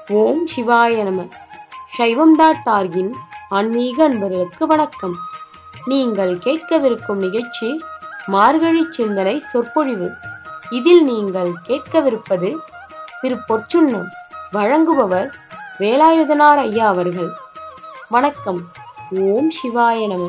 ஓம் சிவாய நம சைவம் டாட் ஆர்கின் ஆன்மீக அன்பர்களுக்கு வணக்கம் நீங்கள் கேட்கவிருக்கும் நிகழ்ச்சி மார்கழி சிந்தனை சொற்பொழிவு இதில் நீங்கள் கேட்கவிருப்பது திரு பொற்சுன்னம் வழங்குபவர் வேலாயுதனார் ஐயா அவர்கள் வணக்கம் ஓம் சிவாய நம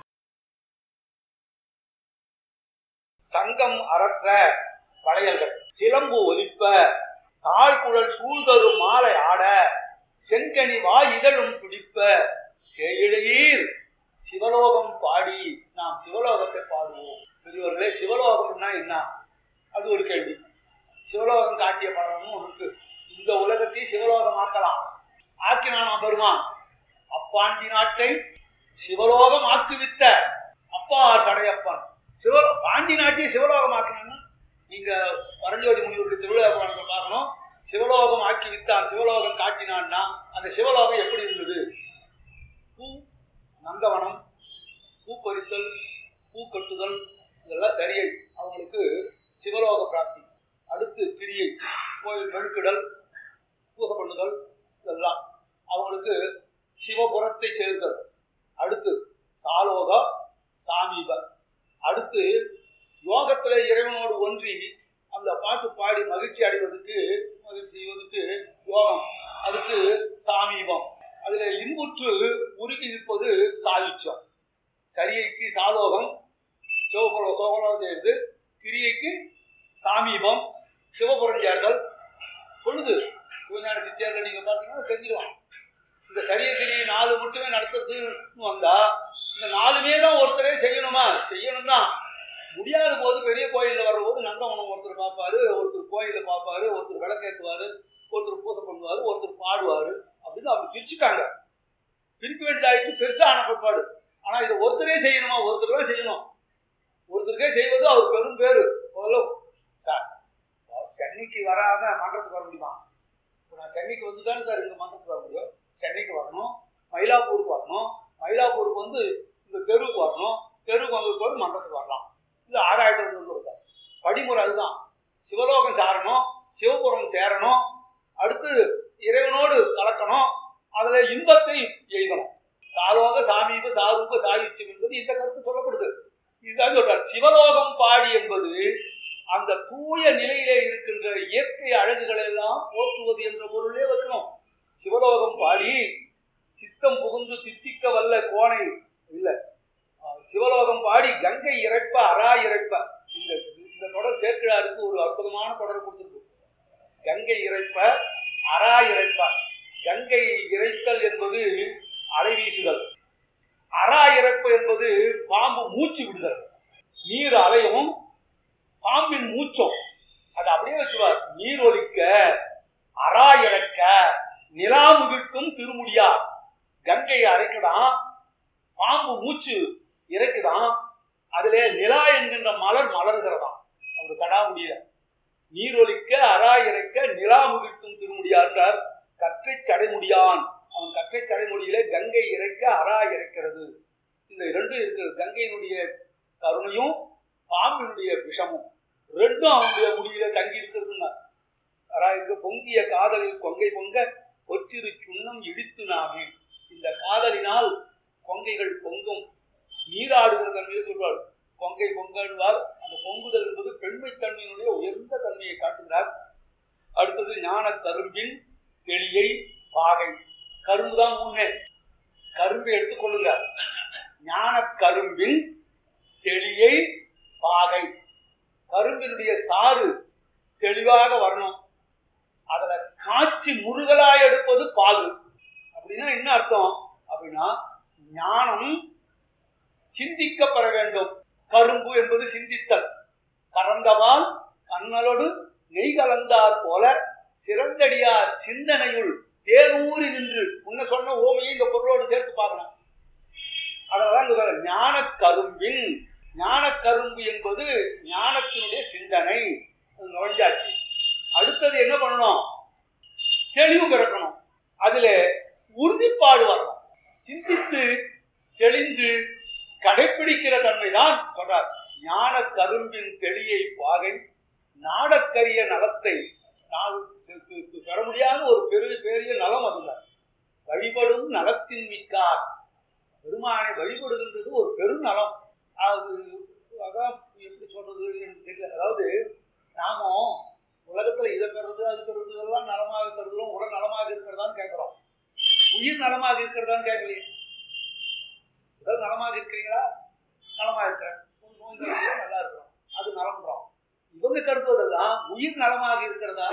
தங்கம் அறற்ற வளையல்கள் சிலம்பு ஒலிப்ப தாழ்குழல் சூழ்தரு மாலை ஆட செங்கனி வாய் இதழும் துடிப்ப தேயிழையீர் சிவலோகம் பாடி நாம் சிவலோகத்தை பாடுவோம் பெரியவர்களே சிவலோகம்னா என்ன அது ஒரு கேள்வி சிவலோகம் காட்டிய படமும் இருக்கு இந்த உலகத்தையும் சிவலோகமாக்கலாம் ஆக்கினானா பெருமான் அப்பாண்டி நாட்டை சிவலோகம் ஆக்குவித்த அப்பா தடையப்பன் சிவ பாண்டி நாட்டிய சிவலோகம் ஆக்கினான்னு நீங்க பரஞ்சோதி முனிவருடைய திருவிழா புராணத்தை பார்க்கணும் சிவலோகம் ஆக்கி வித்தான் சிவலோகம் காட்டினான்னா அந்த சிவலோகம் எப்படி இருந்தது பூ நந்தவனம் பூ பறித்தல் பூ கட்டுதல் இதெல்லாம் சரியை அவங்களுக்கு சிவலோக பிராப்தி அடுத்து கிரியை கோயில் மெழுக்கிடல் பூசை பண்ணுதல் இதெல்லாம் அவங்களுக்கு சிவபுரத்தை சேர்த்தல் அடுத்து சாலோக சாமீப அடுத்து யோகத்துல இறைவனோடு ஒன்றி அந்த பாட்டு பாடி மகிழ்ச்சி அடைவதற்கு மகிழ்ச்சி செய்வதற்கு யோகம் அதுக்கு சாமீபம் அதுல இன்புற்று உருகி நிற்பது சாயுச்சம் சரியைக்கு சாலோகம் சிவபுர சோகலோகம் சேர்ந்து கிரியைக்கு சாமீபம் சிவபுரம் சேர்தல் பொழுது சிவஞான சித்தியார்கள் நீங்க பார்த்தீங்கன்னா தெரிஞ்சிடுவாங்க இந்த சரிய கிரியை நாலு மட்டுமே நடத்துறதுன்னு வந்தா இந்த நாலுமே தான் ஒருத்தரே செய்யணுமா செய்யணும் தான் முடியாத போது பெரிய கோயிலில் வர்றபோது நந்தவனம் ஒருத்தர் பார்ப்பாரு ஒருத்தர் கோயிலில் பார்ப்பாரு ஒருத்தர் விளக்கேற்றுவாரு ஒருத்தர் பூஜை பண்ணுவாரு ஒருத்தர் பாடுவாரு அப்படின்னு அவங்க பிரிச்சுட்டாங்க பிரிக்க வேண்டியதாயிட்டு பெருசா ஆன பிற்பாடு ஆனா இதை ஒருத்தரே செய்யணுமா ஒருத்தர் தான் செய்யணும் ஒருத்தருக்கே செய்வது அவர் பெரும் பேரு முதல்ல சார் சென்னைக்கு வராம மன்றத்துக்கு வர முடியுமா இப்போ நான் சென்னைக்கு வந்து தானே சார் இந்த மன்றத்துக்கு வர முடியும் சென்னைக்கு வரணும் மயிலாப்பூருக்கு வரணும் மயிலாப்பூருக்கு வந்து இந்த தெருவுக்கு வரணும் தெருவுக்கு வந்து போது மன்றத்துக்கு வரலாம் இது ஆறாயிரத்தி ஐநூறு இருக்காது படிமுறை அதுதான் சிவலோகம் சாரணும் சிவபுரம் சேரணும் அடுத்து இறைவனோடு கலக்கணும் அதுல இன்பத்தை எய்தணும் சாலோக சாமீப சாரூப சாயுச்சியம் என்பது இந்த கருத்து சொல்லப்படுது இதுதான் சொல்றார் சிவலோகம் பாடி என்பது அந்த தூய நிலையிலே இருக்கின்ற இயற்கை அழகுகளை எல்லாம் போற்றுவது என்ற பொருளே வைக்கணும் சிவலோகம் பாடி சித்தம் புகுந்து தித்திக்க வல்ல கோணை இல்ல சிவலோகம் பாடி கங்கை இறைப்ப அரா இறைப்ப இந்த இந்த தொடர் சேர்க்கிறாருக்கு ஒரு அற்புதமான தொடர் கொடுத்திருக்கு கங்கை இறைப்ப அரா இறைப்ப கங்கை இறைத்தல் என்பது அலை வீசுதல் அரா இறைப்பு என்பது பாம்பு மூச்சு விடுதல் நீர் அலையும் பாம்பின் மூச்சும் அது அப்படியே வச்சுவார் நீர் ஒலிக்க அரா இறக்க நிலாமுகிற்கும் திருமுடியா கங்கை அரைக்கதான் பாம்பு மூச்சு இறக்குதான் அதுல நிலா என்கின்ற மலர் மலர்கிறதாம் அவர் கடா முடியல நீரொலிக்க அரா இறைக்க நிலா முகிட்டும் திருமுடியார் கற்றை சடைமுடியான் அவன் கற்றை சடைமுடியில கங்கை இறைக்க அரா இறைக்கிறது இந்த இரண்டும் இருக்கிறது கங்கையினுடைய கருணையும் பாம்பினுடைய விஷமும் ரெண்டும் அவனுடைய முடியில தங்கி இருக்கிறதுன்னா அரா இருக்க பொங்கிய காதலில் கொங்கை பொங்க பொற்றிரு சுண்ணம் இடித்து நாமே இந்த காதலினால் கொங்கைகள் பொங்கும் நீராடுகிற தன்மையை சொல்வார் கொங்கை பொங்கல்வார் அந்த பொங்குதல் என்பது பெண்மை தன்மையினுடைய உயர்ந்த தன்மையை காட்டுகிறார் அடுத்தது ஞான கரும்பின் தெளியை பாகை கரும்பு தான் முன்னே கரும்பை எடுத்துக்கொள்ளுங்க ஞான கரும்பின் தெளியை பாகை கரும்பினுடைய சாறு தெளிவாக வரணும் அதுல காய்ச்சி முருகலாய் எடுப்பது பாகு அப்படின்னா என்ன அர்த்தம் அப்படின்னா ஞானம் சிந்திக்கப்பட வேண்டும் கரும்பு என்பது சிந்தித்தல் கறந்தவால் கண்ணலோடு நெய் கலந்தார் போல சிறந்தடியார் சிந்தனையுள் தேனூறி நின்று முன்ன சொன்ன ஓமையை இந்த பொருளோடு சேர்த்து பார்க்கணும் அதனால இங்க ஞான கரும்பின் ஞான கரும்பு என்பது ஞானத்தினுடைய சிந்தனை நுழைஞ்சாச்சு அடுத்தது என்ன பண்ணணும் தெளிவு பிறக்கணும் அதுல உறுதிப்பாடு வரணும் சிந்தித்து தெளிந்து கடைபிடிக்கிற தன்மைதான் சொல்றார் ஞான கரும்பின் தெளியை பாகை நாடக்கரிய நலத்தை நாலு பெ- பெ- பெ- பெற முடியாத ஒரு பெரிய பெரிய நலம் அதுல வழிபடும் நலத்தின் மிக்கார் பெருமானை வழிபடுகின்றது ஒரு பெரும் நலம் அது அதான் எப்படி சொல்றது எனக்கு தெரியல அதாவது நாம உலகத்துல இதை பெறது அது பெறது எல்லாம் நலமாக கருதுறோம் உடல் நலமாக இருக்கிறதான்னு கேட்கிறோம் உயிர் நலமாக இருக்கிறதான்னு கேட்கலையே உடல் நலமாக இருக்கிறீங்களா நலமா இருக்கிறேன் உன் நோய் நொடியில நல்லா இருக்கிறோம் அது நலம்ன்றோம் இவங்க கருத்துவதெல்லாம் உயிர் நலமாக இருக்கிறதா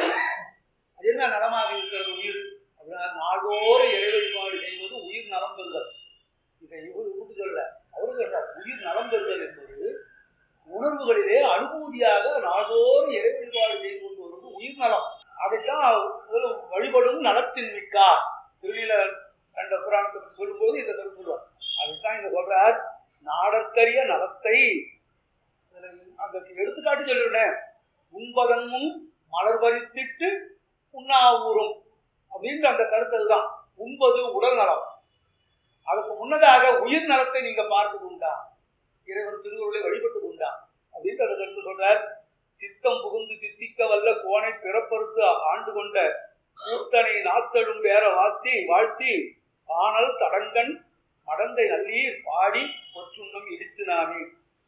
அது என்ன நலமாக இருக்கிறது உயிர் அப்படின்னா நாள்தோறும் இறை வழிபாடு செய்வது உயிர் நலம் பெறுதல் இதை இவர் கூட்டு சொல்ல அவரு சொல்றார் உயிர் நலம் பெறுதல் என்பது உணர்வுகளிலே அனுபூதியாக நாள்தோறும் இறை வழிபாடு செய்து கொண்டு வருவது உயிர் நலம் அதைத்தான் ஒரு வழிபடும் நலத்தின் மிக்கா திருநீல கண்ட புராணத்தை பற்றி சொல்லும்போது இதை கருத்து சொல்லுவார் அதைத்தான் இங்க சொல்றார் நாடற்கரிய நலத்தை இதுல அந்த எடுத்துக்காட்டு சொல்லிவிட்டேன் உண்பதன் முன் மலர் பறித்திட்டு உண்ணா ஊறும் அப்படின்ற அந்த கருத்து அதுதான் உண்பது உடல் நலம் அதுக்கு முன்னதாக உயிர் நலத்தை நீங்க பார்த்தது உண்டா இறைவன் திருவுருளை வழிபட்டது உண்டா அப்படின்ற அந்த கருத்து சொல்றார் சித்தம் புகுந்து சித்திக்க வல்ல கோனை பிறப்பறுத்து ஆண்டு கொண்ட கூத்தனை நாத்தடும் பேர வாழ்த்தி வாழ்த்தி ஆனல் தடங்கன் மடந்தை நல்லீர் பாடி பொற்றுண்ணம் இடித்து நாமே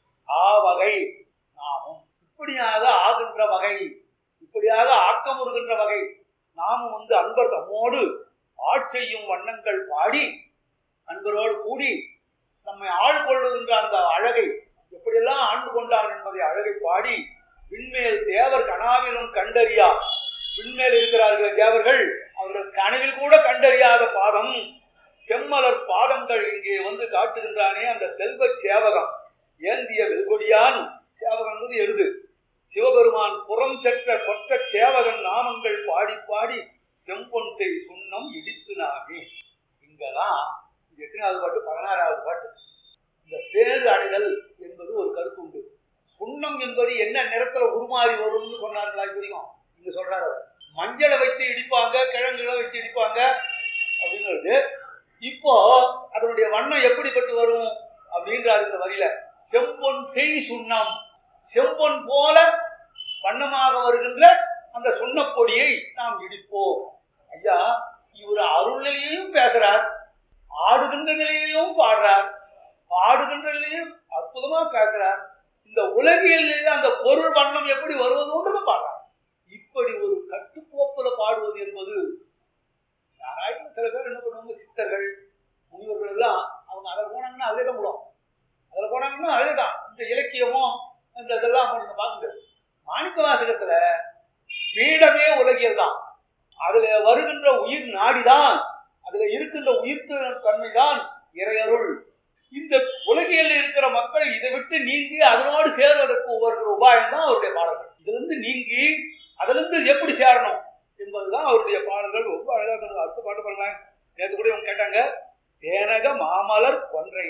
ஆ வகை நாமும் இப்படியாக ஆகின்ற வகை இப்படியாக ஆக்கமுறுகின்ற வகை நாமும் வந்து அன்பர் தம்மோடு ஆட்செய்யும் வண்ணங்கள் பாடி அன்பரோடு கூடி நம்மை ஆள் கொள்ளுகின்ற அந்த அழகை எப்படியெல்லாம் ஆண்டு கொண்டான் என்பதை அழகை பாடி விண்மேல் தேவர் கனாவிலும் கண்டறியா விண்மேல் இருக்கிறார்கள் தேவர்கள் அவர்கள் கனவில் கூட கண்டறியாத பாதம் செம்மலர் பாதங்கள் இங்கே வந்து காட்டுகின்றானே அந்த செல்வ சேவகம் ஏந்திய வெல்கொடியான் சேவகம் என்பது எருது சிவபெருமான் புறம் செற்ற கொற்ற சேவகன் நாமங்கள் பாடி பாடி செம்பொன் செய் சுண்ணம் இடித்து நாமே இங்கெல்லாம் இது எத்தனாவது பாட்டு பதினாறாவது பாட்டு இந்த பேரு அடைதல் என்பது ஒரு கருத்து உண்டு சுண்ணம் என்பது என்ன நிறத்துல உருமாறி வரும்னு சொன்னார்களா இது வரைக்கும் இங்க சொல்றாரு அவர். மஞ்சளை வைத்து இடிப்பாங்க கிழங்குகளை வச்சு இடிப்பாங்க அப்படிங்கிறது இப்போ அதனுடைய வண்ணம் எப்படிப்பட்டு வரும் அப்படின்றாரு இந்த வரியில செம்பொன் செய் சுண்ணம் செம்பொன் போல வண்ணமாக வருகின்ற அந்த சுண்ணப்பொடியை நாம் இடிப்போம் ஐயா இவர் அருளிலையும் பேசுறார் ஆடுகின்ற நிலையிலும் பாடுறார் பாடுகின்ற நிலையும் அற்புதமா பேசுறார் இந்த உலகியலிலே அந்த பொருள் வண்ணம் எப்படி வருவதுன்றது பாடுறார் இப்படி ஒரு கட்டுக்கோப்புல பாடுவது என்பது யாராச்சும் சில பேர் என்ன பண்ணுவாங்க சித்தர்கள் முனிவர்கள் எல்லாம் அவங்க அதில் போனாங்கன்னா அதிலே தான் விடும் அதில் போனாங்கன்னா அதிலே தான் இந்த இலக்கியமும் இந்த இதெல்லாம் நீங்க பார்க்குங்க மாணிக்க வாசகத்துல பீடமே உலகியல் தான் அதுல வருகின்ற உயிர் நாடிதான் அதுல இருக்கின்ற உயிர் தன்மைதான் இறையருள் இந்த உலகியல் இருக்கிற மக்கள் இதை விட்டு நீங்கி அதனோடு சேர்வதற்கு ஒவ்வொரு உபாயம் தான் அவருடைய பாடல்கள் இதுல இருந்து நீங்கி அதுல இருந்து எப்படி சேரணும் என்பதுதான் அவருடைய பாடல்கள் ரொம்ப அழகா சொல்லுது அடுத்த பாட்டு பாருங்களேன் நேற்று கூட இவங்க கேட்டாங்க தேனக மாமலர் கொன்றை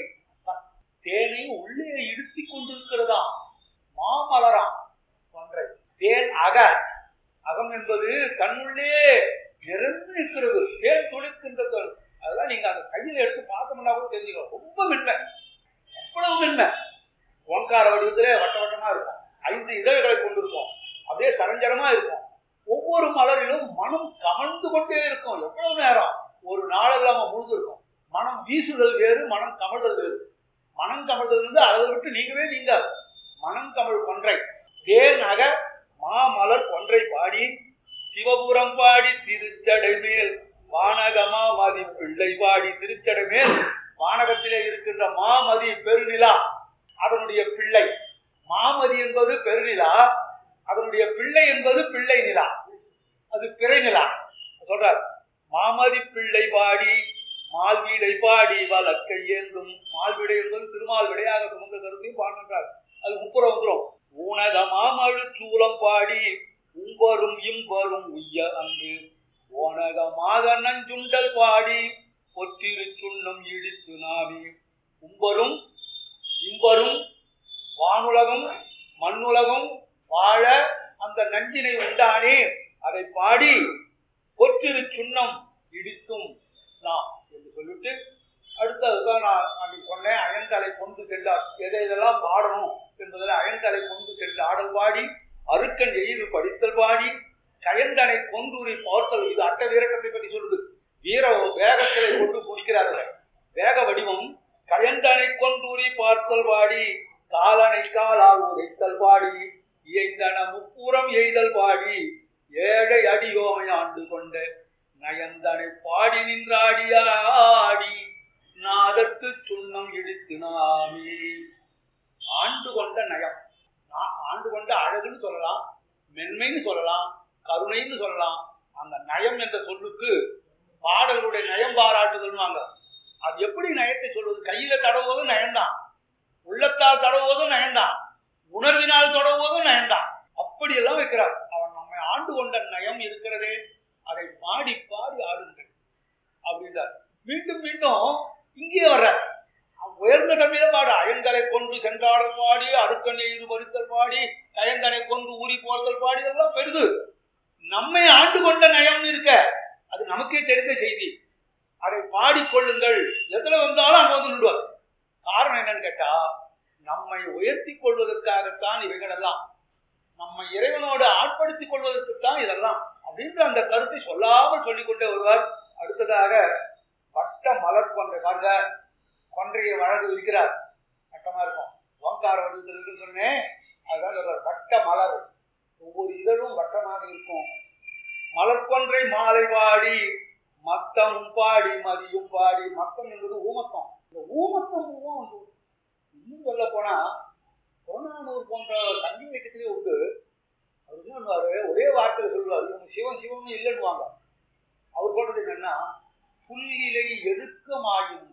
தேனை உள்ளே இழுத்தி கொண்டிருக்கிறதா மாமலராம் கொன்றை தேன் அக அகம் என்பது தன்னுள்ளே நிரம்பி இருக்கிறது தேன் துளிக்கின்ற கரு. அதெல்லாம் நீங்க அந்த கையில எடுத்து பார்த்தோம்னா கூட தெரிஞ்சுக்கலாம் ரொம்ப மென்மை அவ்வளவு மென்மை ஓங்கார வடிவத்திலே வட்ட வட்டமா இருக்கும் ஐந்து இதழ்களை கொண்டிருக்கும் அப்படியே சரஞ்சரமா இருக்கும் ஒவ்வொரு மலரிலும் மனம் கமழ்ந்து கொண்டே இருக்கும் எவ்வளவு நேரம் ஒரு நாளெல்லாம் முழுது இருக்கும் மனம் வீசுதல் வேறு மனம் கமழ்தல் வேறு மனம் கமழ்தல் வந்து அதை விட்டு நீங்கவே நீங்காது மனம் கமழ் கொன்றை தேன் அக மாமலர் கொன்றை பாடி சிவபுரம் பாடி திருச்சடை மேல் வானகமா மதி பிள்ளை பாடி திருச்சடை மேல் வானகத்திலே இருக்கின்ற மாமதி பெருநிலா அதனுடைய பிள்ளை மாமதி என்பது பெருநிலா அதனுடைய பிள்ளை என்பது பிள்ளை நிலா அது பிறை நிலா சொல்றார் மாமதி பிள்ளை பாடி மால்வீடை பாடி வழக்கை ஏந்தும் மால்விடை என்பது திருமால் விடையாக சுமந்த கருத்தையும் பாடுகின்றார் அது முப்புறம் வந்துடும் ஊனக மாமழு சூலம் பாடி உம்பரும் இம்பரும் உய்ய அன்பு ஓனகமாக நஞ்சுண்டல் பாடி பொத்திரு சுண்ணம் இடித்து நாவி உம்பரும் இம்பரும் வானுலகம் மண்ணுலகம் வாழ அந்த நஞ்சினை உண்டானே அதை பாடி பொற்றிரு சுண்ணம் இடித்தும் நாம் என்று சொல்லிட்டு அடுத்ததுதான் நான் அன்னைக்கு சொன்னேன் அயன்தலை கொண்டு சென்றார் எதை இதெல்லாம் பாடணும் என்பதில் அயன்தலை கொண்டு சென்ற ஆடல் பாடி அருக்கன் எயிறு படித்தல் பாடி கயந்தனை கொன்றுரி போர்த்தல் இது அட்ட வீரக்கத்தை பற்றி சொல்லுது வீர வேகத்திலே கொண்டு முடிக்கிறார்கள் வேக வடிவம் கயந்தனை கொன்றுரி பார்த்தல் பாடி காலனை காலால் உரைத்தல் பாடி இயைந்தன முப்புறம் எய்தல் பாடி ஏழை அடியோமை ஆண்டு கொண்ட நயந்தனை பாடி நின்றாடியாடி நாதத்து சுண்ணம் இடித்து நாமி ஆண்டு கொண்ட நயம் ஆ- ஆண்டு கொண்ட அழகுன்னு சொல்லலாம் மென்மைன்னு சொல்லலாம் கருணைன்னு சொல்லலாம் அந்த நயம் என்ற சொல்லுக்கு பாடல்களுடைய நயம் பாராட்டுதல்வாங்க அது எப்படி நயத்தை சொல்வது கையில தடவுவதும் நயம்தான் உள்ளத்தால் தடவுவதும் நயம்தான் உணர்வினால் தொடவுவதும் நயம்தான் அப்படியெல்லாம் வைக்கிறார் அவன் நம்மை ஆண்டு கொண்ட நயம் இருக்கிறதே அதை பாடி பாடி ஆடுங்கள் அப்படின்றார் மீண்டும் மீண்டும் இங்கே வர்றார் உயர்ந்த தமிழ பாடு அயந்தலை கொண்டு சென்றாடல் பாடி அருக்கனை இரு பறித்தல் பாடி அயந்தனை கொண்டு ஊறி போர்த்தல் பாடி இதெல்லாம் பெருது நம்மை ஆண்டு கொண்ட நயம் இருக்க அது நமக்கே தெரிந்த செய்தி அதை பாடிக்கொள்ளுங்கள் எதுல வந்தாலும் அங்க வந்து நின்றுவார் காரணம் என்னன்னு கேட்டா நம்மை உயர்த்தி கொள்வதற்காகத்தான் இவைகளெல்லாம் நம்மை இறைவனோடு ஆட்படுத்திக் கொள்வதற்குத்தான் இதெல்லாம் அப்படின்ற அந்த கருத்தை சொல்லாமல் சொல்லிக்கொண்டே வருவார் அடுத்ததாக வட்ட மலர் கொன்றை பாருங்க கொன்றையை வழக்கு இருக்கிறார் வட்டமா இருக்கும் ஓங்கார வடிவத்தில் இருக்குன்னு சொன்னேன் அதுதான் சொல்றார் வட்ட மலர் ஒவ்வொரு இதழும் வட்டமாக இருக்கும் மலர் கொன்றை மாலை பாடி மத்தமும் பாடி மதியும் பாடி மத்தம் என்பது ஊமத்தம் இந்த ஊமத்தம் பூவும் வந்து இன்னும் சொல்ல போனா புறநானூர் போன்ற சங்கி இலக்கியத்திலே உண்டு அவர் என்ன பண்ணுவாரு ஒரே வார்த்தையில சொல்லுவார் இவங்க சிவன் சிவன் இல்லைன்னுவாங்க அவர் சொல்றது என்னன்னா புல்லிலை எருக்கமாயும்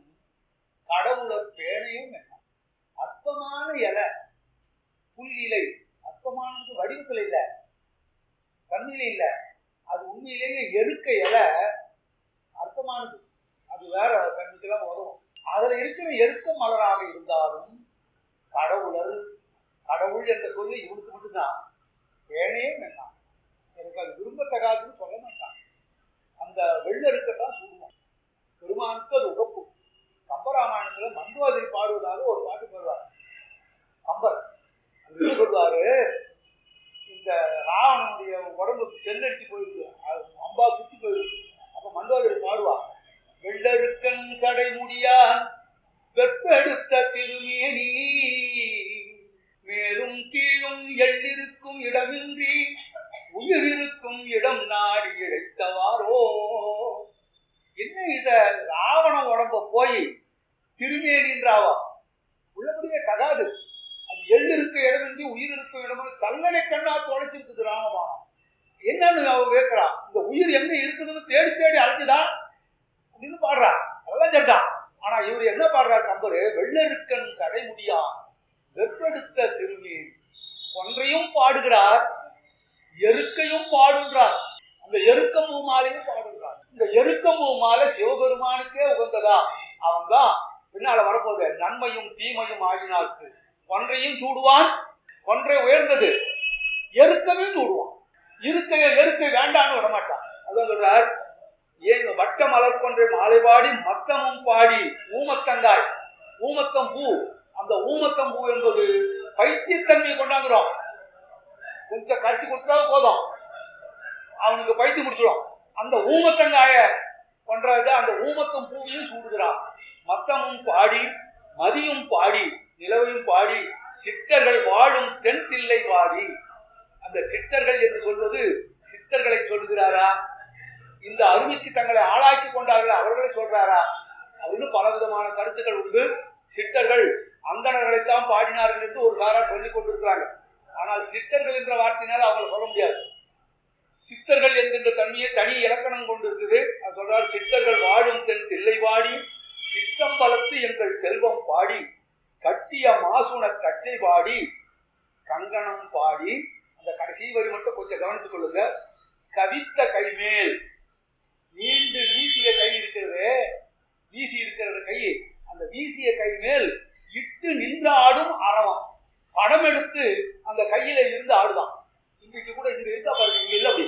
கடவுளர் பேணையும் என்ன அற்பமான இலை புல்லிலை அற்பமானது வடிவத்தில் இல்லை கண்ணில இல்லை அது உண்மையிலேயே எருக்க இலை அர்த்தமானது அது வேற கண்ணுக்கெல்லாம் உதவும் அதுல இருக்கிற எருக்க மலராக இருந்தாலும் கடவுளர் கடவுள் என்ற சொல்லி இவனுக்கு மட்டும்தான் பேனே வேண்டாம் எனக்கு அது விரும்பத்தகாதுன்னு சொல்ல மாட்டான் அந்த வெள்ளெருக்கத்தான் சொல்லுவோம் பெருமானுக்கு அது உகப்பு கம்பராமாயணத்துல மந்தோதரி பாடுவதாக ஒரு பாட்டு பாடுவார் கம்பர் அவர் என்ன சொல்வாரு இந்த ராவணனுடைய உடம்புக்கு செல்லடிச்சு போயிருக்கு அது அம்பா குத்தி போயிருக்கு அப்ப மண்டோதரி பாடுவா வெள்ளருக்கன் கடை முடியான் வெப்பெடுத்த திருமேனி மேலும் கீழும் எள்ளிருக்கும் இடமின்றி உயிர் இருக்கும் இடம் நாடி இழைத்தவாரோ என்ன இத ராவண உடம்ப போய் திருமேனின்றாவா உள்ளபடியே தகாது அது எள் இருக்க இடமின்றி உயிர் இருக்கும் இடம் கல்லணை கண்ணா தொலைச்சிருக்குது ராமபானம் என்னன்னு அவ கேட்கிறா இந்த உயிர் எங்க இருக்குதுன்னு தேடி தேடி அழைச்சுதா அப்படின்னு பாடுறா அதெல்லாம் சரிதான் ஆனா இவர் என்ன பாடுறார் கம்பரு வெள்ளெருக்கன் கடை முடியா வெப்பெடுத்த திருநீர் ஒன்றையும் பாடுகிறார் எருக்கையும் பாடுகிறார் அந்த எருக்கம்பூ மாலையும் பாடுகிறார் இந்த எருக்கம்பூ மாலை சிவபெருமானுக்கே உகந்ததா அவங்க பின்னால வரப்போகுது நன்மையும் தீமையும் ஆகினாருக்கு ஒன்றையும் சூடுவான் ஒன்றை உயர்ந்தது எருக்கமே சூடுவான் இருக்கைய எருக்கை வேண்டான்னு விட மாட்டான் அதான் சொல்றார் ஏன் வட்ட மலர் கொன்றை மாலை பாடி மத்தமும் பாடி ஊமத்தங்காய் ஊமத்தம் பூ அந்த ஊமத்தம் பூ என்பது பைத்தியத்தன்மையை கொண்டாந்துரும் கொஞ்சம் கரைச்சி கொடுத்தா போதும் அவனுக்கு பைத்தியம் முடிச்சிடும் அந்த ஊமத்தங்காய பண்றது அந்த ஊமத்தம் பூவையும் சூடுகிறான் மத்தமும் பாடி மதியும் பாடி நிலவையும் பாடி சித்தர்கள் வாழும் தென் தில்லை பாடி அந்த சித்தர்கள் என்று சொல்வது சித்தர்களை சொல்கிறாரா இந்த அருமைக்கு தங்களை ஆளாக்கி கொண்டார்கள் அவர்களை சொல்றாரா அப்படின்னு பலவிதமான கருத்துக்கள் உண்டு சித்தர்கள் அந்தணர்களைத்தான் பாடினார்கள் என்று ஒரு காரா சொல்லிக் கொண்டிருக்கிறாங்க ஆனால் சித்தர்கள் என்ற வார்த்தையினால் அவங்களை சொல்ல முடியாது சித்தர்கள் என்கின்ற தன்மையை தனி இலக்கணம் கொண்டு இருக்குது அது சொல்றார் சித்தர்கள் வாழும் தென் தில்லை பாடி சித்தம் பலத்து எங்கள் செல்வம் பாடி கட்டிய மாசுன கச்சை பாடி கங்கணம் பாடி அந்த கடைசி வரி மட்டும் கொஞ்சம் கவனித்துக் கொள்ளுங்க கவித்த கைமேல் நீண்டு வீசிய கை இருக்கிறது வீசி இருக்கிறது கை அந்த வீசிய கை மேல் இட்டு நின்று ஆடும் அரவம் படம் எடுத்து அந்த கையில இருந்து ஆடுதான் இன்னைக்கு கூட இங்க இருக்கா பாருங்க இங்க இல்ல அப்படி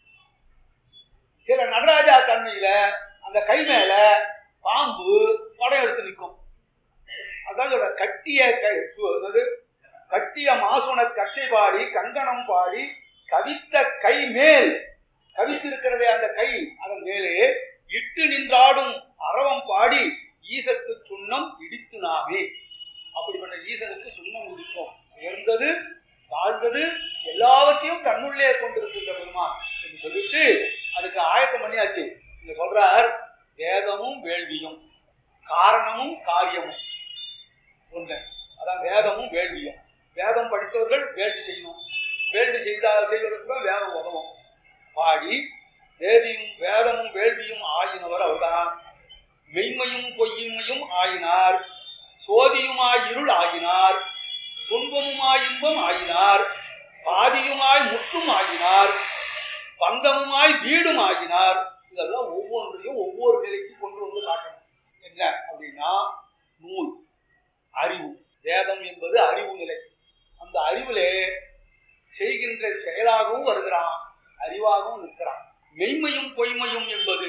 சில நடராஜா தன்மையில அந்த கை மேல பாம்பு படம் எடுத்து நிற்கும் அதான் சொல்ற கட்டிய கை சு- அதாவது கட்டிய மாசுன கட்டை பாடி கங்கணம் பாடி கவித்த கை மேல் கவித்திருக்கிறதே அந்த கை அதன் மேலே இட்டு நின்றாடும் அரவம் பாடி ஈசத்து சுண்ணம் இடித்து நாமே அப்படிப்பட்ட ஈசனுக்கு சுண்ணம் இடிப்போம் உயர்ந்தது தாழ்ந்தது எல்லாவற்றையும் தன்னுள்ளே கொண்டிருக்கின்ற பெருமான் என்று சொல்லிட்டு அதுக்கு ஆயத்தம் பண்ணியாச்சு இங்க சொல்றார் வேதமும் வேள்வியும் காரணமும் காரியமும் ஒண்ணு அதான் வேதமும் வேள்வியும் வேதம் படித்தவர்கள் வேள்வி செய்யணும் வேள்வி செய்தால் செய்வதற்கு தான் வேதம் உதவும் பாடி வேதியும் வேதமும் வேள்வியும் ஆயினவர் அவர்தான் மெய்மையும் பொய்மையும் ஆயினார் சோதியுமாய் இருள் ஆயினார் துன்பமுமாய் இன்பம் ஆயினார் பாதியுமாய் முற்றும் ஆகினார் பந்தமுமாய் வீடும் ஆகினார் இதெல்லாம் ஒவ்வொன்றையும் ஒவ்வொரு நிலைக்கு கொண்டு வந்து காட்டணும் என்ன அப்படின்னா நூல் அறிவு வேதம் என்பது அறிவு நிலை அந்த அறிவிலே செய்கின்ற செயலாகவும் வருகிறான் அறிவாகவும் நிற்கிறான் மெய்மையும் பொய்மையும் என்பது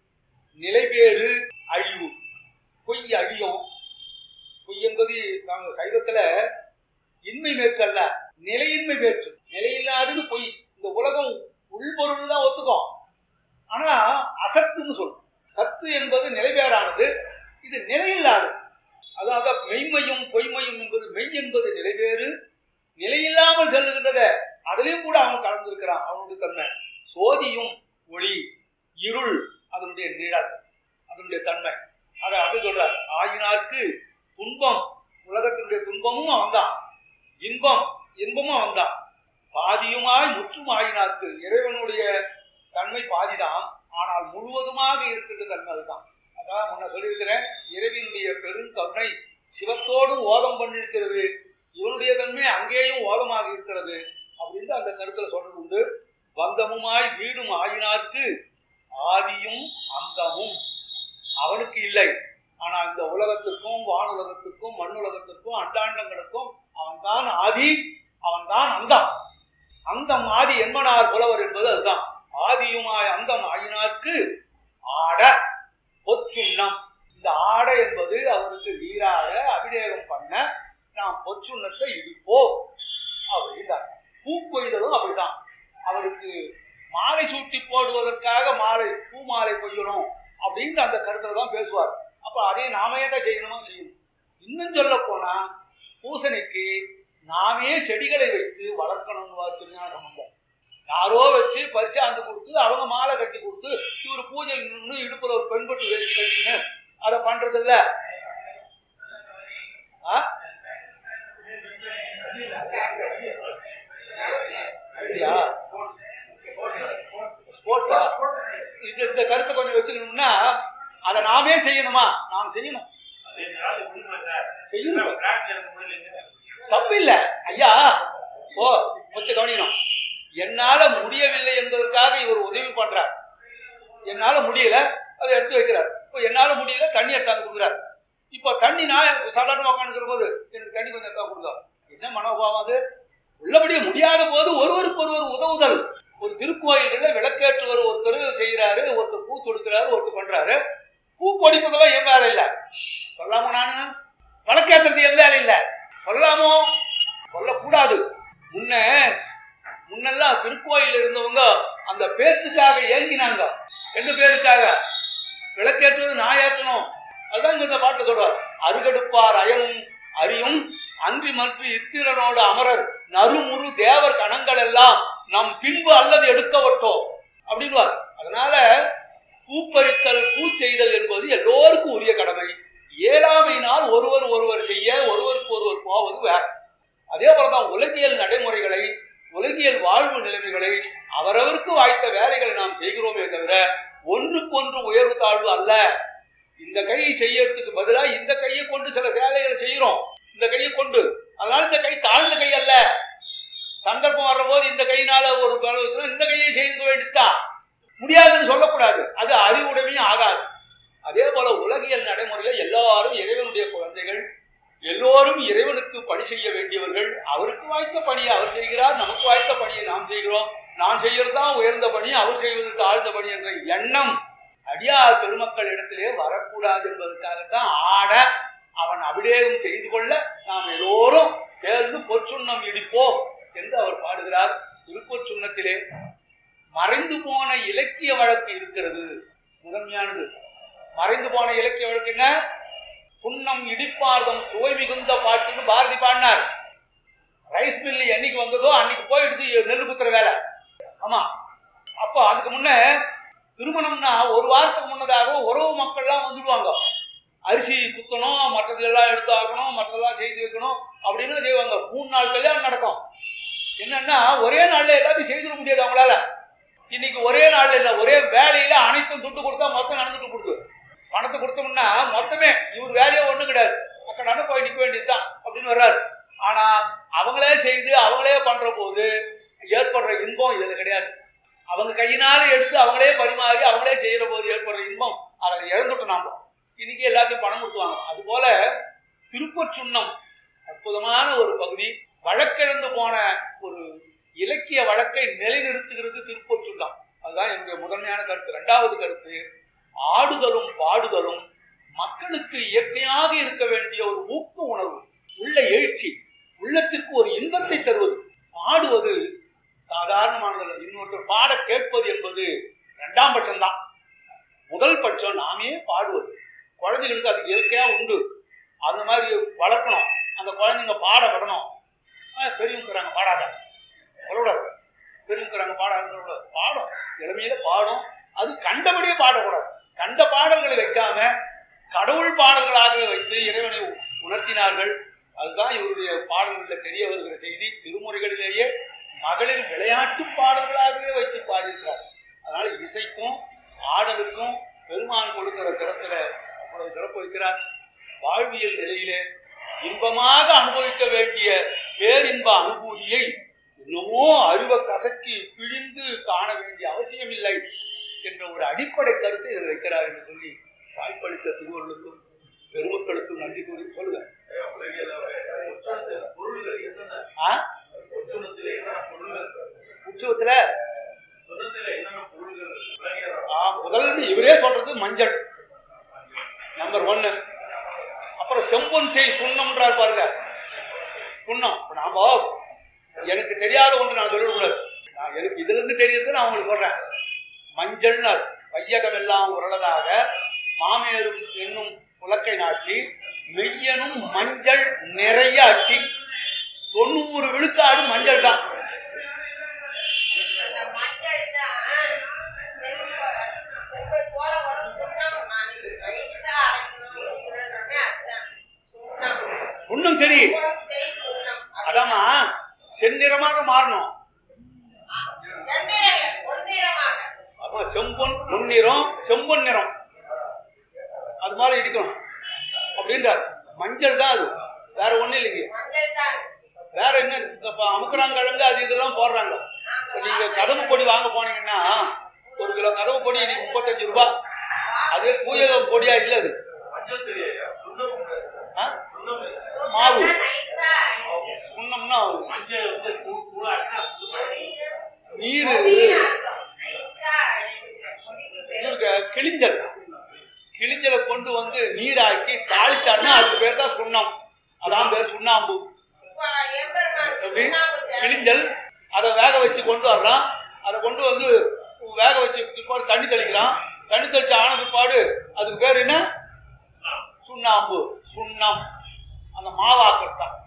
நிலைபேறு அழிவு பொய் அழியும் பொய் என்பது நாங்கள் சைவத்துல இன்மை மேற்கல்ல நிலையின்மை வேற்று நிலையில்லாதது பொய் இந்த உலகம் உள்பொருள் தான் ஒத்துக்கும் ஆனா அசத்துன்னு சொல்லும் சத்து என்பது நிலைபேறானது இது நிலையில்லாதது அதாவது மெய்மையும் பொய்மையும் என்பது மெய் என்பது நிலைவேறு நிலையில்லாமல் செல்லுகின்றத அதிலையும் கூட அவன் கலந்திருக்கிறான் அவனுடைய தன்மை சோதியும் ஒளி இருள் அதனுடைய நிழல் அதனுடைய தன்மை அதை அது சொல்றார் ஆயினார்க்கு துன்பம் உலகத்தினுடைய துன்பமும் அவன்தான் இன்பம் இன்பமும் அவன்தான் பாதியுமாய் முற்றும் ஆயினார்க்கு இறைவனுடைய தன்மை பாதிதான் ஆனால் முழுவதுமாக இருக்கின்ற தன்மை அதுதான் அதான் முன்ன சொல்லியிருக்கிறேன் இறைவனுடைய பெருங்கருணை சிவத்தோடும் ஓதம் பண்ணிருக்கிறது இவனுடைய தன்மை அங்கேயும் ஓதமாக இருக்கிறது அப்படின்னு அந்த கருத்துல சொல்றது உண்டு பந்தமுமாய் வீடும் ஆயினார்க்கு ஆதியும் அந்தமும் அவனுக்கு இல்லை ஆனா இந்த உலகத்துக்கும் வானுலகத்துக்கும் மண்ணுலகத்துக்கும் அண்டாண்டங்களுக்கும் அவன்தான் ஆதி அவன்தான் அந்தம் அந்தம் ஆதி என்மனார் புலவர் என்பது அதுதான் ஆதியுமாய் அந்தம் ஆயினார்க்கு ஆட பொச்சுண்ணம் இந்த ஆடை என்பது அவருக்கு நீராக அபிஷேகம் பண்ண நாம் பொச்சுண்ணத்தை இடிப்போம் அப்படின்றார் பூ கொய்தலும் அப்படிதான் அவருக்கு மாலை சூட்டி போடுவதற்காக மாலை பூ மாலை கொய்யணும் அப்படின்னு அந்த கருத்துல தான் பேசுவார் அப்ப அதே நாமே தான் செய்யணுமா செய்யணும் இன்னும் சொல்ல போனா பூசணிக்கு நாமே செடிகளை வைத்து வளர்க்கணும்னு திருஞான சம்பந்தம் யாரோ வச்சு பரிசாந்து கொடுத்து அவங்க மாலை கட்டி கொடுத்து இவர் பூஜை நின்று இடுப்புல ஒரு பெண்பட்டு வேஷ்டி கட்டின்னு அதை பண்றது இல்ல ஆ? அப்படியா ஸ்போர்ட்ஸா இது இந்த கருத்தை கொஞ்சம் வச்சுக்கணும்னா அதை நாமே செய்யணுமா நாம் செய்யணும் செய்யணும் தப்பு இல்ல ஐயா ஓ கொஞ்சம் கவனிக்கணும் என்னால முடியவில்லை என்பதற்காக இவர் உதவி பண்றார் என்னால முடியல அதை எடுத்து வைக்கிறார் இப்போ என்னால முடியல தண்ணி எடுத்தாந்து கொடுக்குறார் இப்போ தண்ணி நான் சாதாரணமா உட்காந்துக்கிற போது எனக்கு தண்ணி கொஞ்சம் எடுத்தா கொடுங்க என்ன மனோபாவம் அது உள்ளபடியே முடியாத போது ஒருவருக்கு ஒருவர் உதவுதல் ஒரு திருக்கோயில்ல விளக்கேற்றுவர் ஒருத்தர் செய்யறாரு ஒருத்தர் பூ தொடுக்கிறாரு ஒருத்தர் பண்றாரு பூ பொடிப்பதெல்லாம் என் வேலை இல்ல சொல்லாமோ நானு விளக்கேற்றுறது என் வேலை இல்ல சொல்லாமோ சொல்லக்கூடாது முன்ன முன்னெல்லாம் திருக்கோயில் இருந்தவங்க அந்த பேச்சுக்காக ஏங்கினாங்க எந்த பேருக்காக விளக்கேற்றுவது நான் ஏற்றணும் அதுதான் இங்க இந்த பாட்டு சொல்றார் அருகடுப்பார் அயனும் அறியும் அன்றி மற்ற இத்திரனோடு அமரர் நறுமுறு தேவர் கணங்கள் எல்லாம் நம் பின்பு அல்லது எடுக்கவட்டோம் அப்படின்வார் அதனால பூப்பறித்தல் பூ செய்தல் என்பது எல்லோருக்கும் உரிய கடமை இயலாமையினால் ஒருவர் ஒருவர் செய்ய ஒருவருக்கு ஒருவர் போவது வேற அதே போலதான் உலகியல் நடைமுறைகளை உலகியல் வாழ்வு நிலைமைகளை அவரவருக்கு வாய்த்த வேலைகளை நாம் செய்கிறோமே தவிர ஒன்றுக்கொன்று உயர்வு தாழ்வு அல்ல இந்த கையை செய்யறதுக்கு பதிலா இந்த கையை கொண்டு சில வேலைகளை செய்யறோம் இந்த கையை கொண்டு அதனால இந்த கை தாழ்ந்த கை அல்ல சந்தர்ப்பம் வர்றபோது இந்த கையினால ஒரு வேலை வைக்கணும், இந்த கையை செய்து வேண்டித்தான் முடியாதுன்னு சொல்லக்கூடாது அது அறிவுடைமையும் ஆகாது அதே போல உலகியல் நடைமுறையில எல்லாரும் இறைவனுடைய குழந்தைகள் எல்லோரும் இறைவனுக்கு பணி செய்ய வேண்டியவர்கள் அவருக்கு வாய்த்த பணியை அவர் செய்கிறார் நமக்கு வாய்த்த பணியை நாம் செய்கிறோம் நான் செய்யறதுதான் உயர்ந்த பணி அவர் செய்வது தாழ்ந்த பணி என்ற எண்ணம் அடியார் பெருமக்கள் இடத்திலே வரக்கூடாது என்பதற்காகத்தான் ஆட அவன் அபிஷேகம் செய்து கொள்ள நாம் எல்லோரும் சேர்ந்து பொற்சுண்ணம் இடிப்போம் என்று அவர் பாடுகிறார் திருப்பொற்சுண்ணத்திலே மறைந்து போன இலக்கிய வழக்கு இருக்கிறது முதன்மையானது மறைந்து போன இலக்கிய வழக்கு என்ன புன்னம் இடிப்பார்தம் சுவை மிகுந்த பாட்டுன்னு பாரதி பாடினார் ரைஸ் மில்லு என்னைக்கு வந்ததோ அன்னைக்கு போயிடுது நெல் குத்துற வேலை ஆமா அப்போ அதுக்கு முன்ன திருமணம்னா ஒரு வாரத்துக்கு முன்னதாக உறவு மக்கள்லாம் வந்துடுவாங்க அரிசி குத்தணும் மற்றது எல்லாம் எடுத்து ஆக்கணும் மற்றதெல்லாம் செய்து வைக்கணும் அப்படின்னு செய்வாங்க மூணு நாள் கல்யாணம் நடக்கும் என்னன்னா ஒரே நாள்ல எல்லாத்தையும் செய்திட முடியாது அவங்களால இன்னைக்கு ஒரே நாள்ல இல்ல ஒரே வேலையில அனைத்தும் துட்டு கொடுத்தா மொத்தம் நடந்துட்டு கொடுக்கு பணத்தை கொடுத்தோம்னா மொத்தமே இவர் வேலையே ஒண்ணும் கிடையாது அக்கடான போய் நிக்க வேண்டியதுதான் அப்படின்னு வர்றாரு ஆனா அவங்களே செய்து அவங்களே பண்ற போது ஏற்படுற இன்பம் இதுல கிடையாது அவங்க கையினால எடுத்து அவங்களே பரிமாறி அவங்களே செய்யற போது ஏற்படுற இன்பம் அதை இழந்துட்டோம் நாம இன்னைக்கு எல்லாத்தையும் பணம் கொடுத்துவாங்க அது போல திருப்பச்சுன்னம் அற்புதமான ஒரு பகுதி வழக்கிழந்து போன ஒரு இலக்கிய வழக்கை நிலைநிறுத்துகிறது திருப்பொற்றுள்ளம் அதுதான் என்னுடைய முதன்மையான கருத்து இரண்டாவது கருத்து ஆடுதலும் பாடுதலும் மக்களுக்கு இயற்கையாக இருக்க வேண்டிய ஒரு ஊக்க உணர்வு உள்ள எழுச்சி உள்ளத்திற்கு ஒரு இன்பத்தை தருவது பாடுவது சாதாரணமானது இன்னொருத்தர் பாட கேட்பது என்பது இரண்டாம் பட்சம்தான் முதல் பட்சம் நாமே பாடுவது குழந்தைகளுக்கு அது இயற்கையா உண்டு அந்த மாதிரி வளர்க்கணும் அந்த குழந்தைங்க பாட விடணும் ஆஹ் பெரியவங்கிறாங்க பாடாத சொல்லக்கூடாது பெரியவங்கிறாங்க பாடாத பாடும் இளமையில பாடும் அது கண்டபடியே பாடக்கூடாது கண்ட பாடல்களை வைக்காம கடவுள் பாடல்களாக வைத்து இறைவனை உணர்த்தினார்கள் அதுதான் இவருடைய பாடல்களில் தெரிய வருகிற செய்தி திருமுறைகளிலேயே மகளிர் விளையாட்டு பாடல்களாகவே வைத்து பாடியிருக்கிறார் அதனால இசைக்கும் ஆடலுக்கும் பெருமான் கொடுக்கிற சிறப்புல அவ்வளவு சிறப்பு வைக்கிறார் வாழ்வியல் நிலையிலே இன்பமாக அனுபவிக்க வேண்டிய பேரின்ப அனுபூதியை இன்னமோ அறிவ கசக்கி பிழிந்து காண வேண்டிய அவசியம் இல்லை என்ற ஒரு அடிப்படை கருத்தை இதில் வைக்கிறார் என்று சொல்லி வாய்ப்பளித்த திருவர்களுக்கும் பெருமக்களுக்கும் நன்றி கூறி சொல்லுங்க ஆ? உற்சவத்துல ஆ, முதல்ல இவரே சொல்றது மஞ்சள் நம்பர் ஒன்னு அப்புறம் செம்பொன் செய் சுண்ணம்ன்றார் பாருங்க சுண்ணம் இப்ப நாம எனக்கு தெரியாத ஒன்று நான் சொல்லக்கூடாது நான் எனக்கு இதுல இருந்து தெரியுது நான் உங்களுக்கு சொல்றேன் மஞ்சள்னு வையகம் எல்லாம் உரளதாக மாமேரும் என்னும் உலக்கை நாட்டி மெய்யனும் மஞ்சள் நிறைய அட்டி தொண்ணூறு விழுக்காடு மஞ்சள் தான் இந்த மஞ்சள் தான் திரும்ப போற உடம்பு சுண்ணாம்பு மாதிரி லைட்டா அரைக்கணும் இதுலன்னே அதுதான் சுண்ணாம்பு. இன்னும் சரி தேய் சுண்ணாம்பு. அதாம்மா செந்நிறமாக மாறணும் செந்நிறம், பொன்னிறமாக. அப்ப செம்பொன் பொன்னிறம் செம்பொன் நிறம் அது மாதிரி இருக்கணும் அப்படின்றார் மஞ்சள் தான் அது வேற ஒண்ணும் இல்லைங்க மஞ்சள் தான். வேற என்ன இப்ப அமுக்குறாங்கிழங்கு அது இதெல்லாம் போடுறாங்க இப்ப நீங்க கதவு பொடி வாங்க போனீங்கன்னா ஒரு கிலோ கதவு பொடி இன்னைக்கு முப்பத்தஞ்சு ரூபாய் அதே தூய பொடியா இல்ல அது ஆ? மாவு அதான் நைஸா அரைக்கணும். உண்ணோம்னா நீர் பொடின்னு அர்த்தம். நைஸா அரைக்கணும். பொடிக்கு பேரு. இவருக்கு கிளிஞ்சல் கிளிஞ்சலை கொண்டு வந்து நீராக்கி தாளிச்சாருன்னா அதுக்கு பேர் தான் சுண்ணம் அதான் பேர் சுண்ணாம்பு இப்ப எம்பெருமான் எப்படி சுண்ணாம்பு தேவை. கிளிஞ்சல் அதை வேக வச்சு கொண்டு வர்றான் அதை கொண்டு வந்து வேக வச்சு பிற்பாடு தண்ணி தெளிக்கிறான் தண்ணி தெளிச்சு ஆன பிற்பாடு அதுக்கு பேர் என்ன சுண்ணாம்பு சுண்ணம் அந்த மாவாக்கிறது தான்